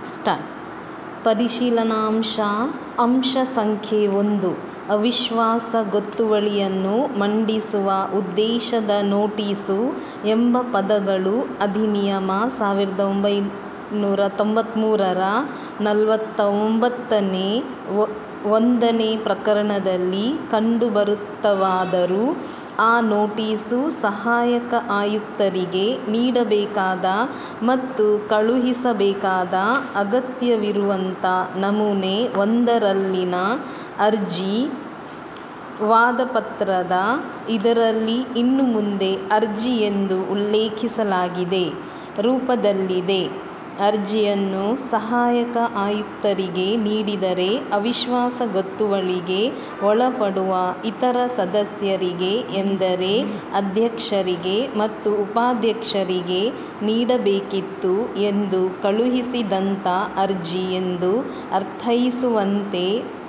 start ಪರಿಶೀಲನಾಂಶ ಅಂಶ ಸಂಖ್ಯೆ ಒಂದು ಅವಿಶ್ವಾಸ ಗೊತ್ತುವಳಿಯನ್ನು ಮಂಡಿಸುವ ಉದ್ದೇಶದ ನೋಟಿಸು ಎಂಬ ಪದಗಳು ಅಧಿನಿಯಮ ಸಾವಿರದ ಒಂಬೈನೂರ ತೊಂಬತ್ತ್ಮೂರರ ನಲವತ್ತ ಒಂಬತ್ತನೇ ಒಂದನೇ ಪ್ರಕರಣದಲ್ಲಿ ಕಂಡುಬರುತ್ತವಾದರೂ ಆ ನೋಟಿಸು ಸಹಾಯಕ ಆಯುಕ್ತರಿಗೆ ನೀಡಬೇಕಾದ ಮತ್ತು ಕಳುಹಿಸಬೇಕಾದ ಅಗತ್ಯವಿರುವಂಥ ನಮೂನೆ ಒಂದರಲ್ಲಿನ ಅರ್ಜಿ ವಾದಪತ್ರದ ಇದರಲ್ಲಿ ಇನ್ನು ಮುಂದೆ ಅರ್ಜಿ ಎಂದು ಉಲ್ಲೇಖಿಸಲಾಗಿದೆ ರೂಪದಲ್ಲಿದೆ ಅರ್ಜಿಯನ್ನು ಸಹಾಯಕ ಆಯುಕ್ತರಿಗೆ ನೀಡಿದರೆ ಅವಿಶ್ವಾಸ ಗೊತ್ತುವಳಿಗೆ ಒಳಪಡುವ ಇತರ ಸದಸ್ಯರಿಗೆ ಎಂದರೆ ಅಧ್ಯಕ್ಷರಿಗೆ ಮತ್ತು ಉಪಾಧ್ಯಕ್ಷರಿಗೆ ನೀಡಬೇಕಿತ್ತು ಎಂದು ಕಳುಹಿಸಿದಂಥ ಅರ್ಜಿ ಎಂದು ಅರ್ಥೈಸುವಂತೆ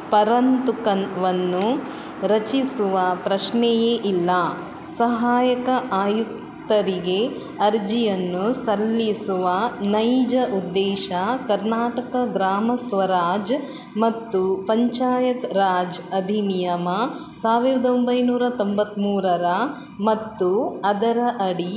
ಪರಂತುಕವನ್ನು ರಚಿಸುವ ಪ್ರಶ್ನೆಯೇ ಇಲ್ಲ ಸಹಾಯಕ ಆಯುಕ್ತರಿಗೆ ಅರ್ಜಿಯನ್ನು ಸಲ್ಲಿಸುವ ನೈಜ ಉದ್ದೇಶ ಕರ್ನಾಟಕ ಗ್ರಾಮ ಸ್ವರಾಜ್ ಮತ್ತು ಪಂಚಾಯತ್ ರಾಜ್ ಅಧಿನಿಯಮ ಸಾವಿರದ ಒಂಬೈನೂರ ತೊಂಬತ್ತ್ಮೂರರ ಮತ್ತು ಅದರ ಅಡಿ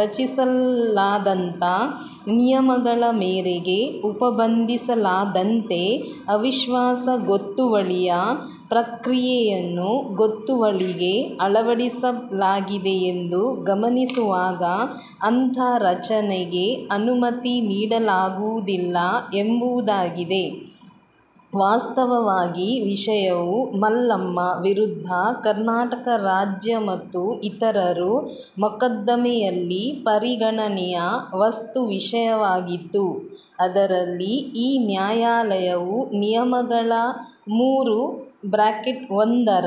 ರಚಿಸಲಾದಂಥ ನಿಯಮಗಳ ಮೇರೆಗೆ ಉಪಬಂಧಿಸಲಾದಂತೆ ಅವಿಶ್ವಾಸ ಗೊತ್ತುವಳಿಯ ಪ್ರಕ್ರಿಯೆಯನ್ನು ಗೊತ್ತುವಳಿಗೆ ಅಳವಡಿಸಲಾಗಿದೆಯೆಂದು ಗಮನಿಸುವಾಗ ಅಂಥ ರಚನೆಗೆ ಅನುಮತಿ ನೀಡಲಾಗುವುದಿಲ್ಲ ಎಂಬುದಾಗಿದೆ ವಾಸ್ತವವಾಗಿ ವಿಷಯವು ಮಲ್ಲಮ್ಮ ವಿರುದ್ಧ ಕರ್ನಾಟಕ ರಾಜ್ಯ ಮತ್ತು ಇತರರು ಮೊಕದ್ದಮೆಯಲ್ಲಿ ಪರಿಗಣನೆಯ ವಸ್ತು ವಿಷಯವಾಗಿತ್ತು ಅದರಲ್ಲಿ ಈ ನ್ಯಾಯಾಲಯವು ನಿಯಮಗಳ ಮೂರು ಬ್ರ್ಯಾಕೆಟ್ ಒಂದರ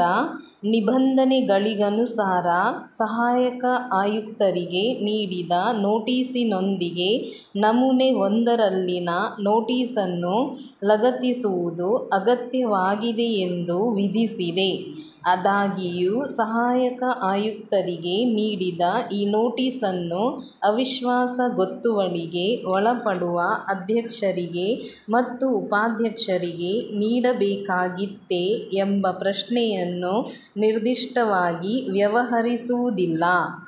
ನಿಬಂಧನೆಗಳಿಗನುಸಾರ ಸಹಾಯಕ ಆಯುಕ್ತರಿಗೆ ನೀಡಿದ ನೋಟಿಸಿನೊಂದಿಗೆ ನಮೂನೆ ಒಂದರಲ್ಲಿನ ನೋಟಿಸನ್ನು ಲಗತ್ತಿಸುವುದು ಅಗತ್ಯವಾಗಿದೆಯೆಂದು ವಿಧಿಸಿದೆ ಆದಾಗ್ಯೂ ಸಹಾಯಕ ಆಯುಕ್ತರಿಗೆ ನೀಡಿದ ಈ ನೋಟಿಸನ್ನು ಅವಿಶ್ವಾಸ ಗೊತ್ತುವಳಿಗೆ ಒಳಪಡುವ ಅಧ್ಯಕ್ಷರಿಗೆ ಮತ್ತು ಉಪಾಧ್ಯಕ್ಷರಿಗೆ ನೀಡಬೇಕಾಗಿತ್ತೇ ಎಂಬ ಪ್ರಶ್ನೆಯನ್ನು ನಿರ್ದಿಷ್ಟವಾಗಿ ವ್ಯವಹರಿಸುವುದಿಲ್ಲ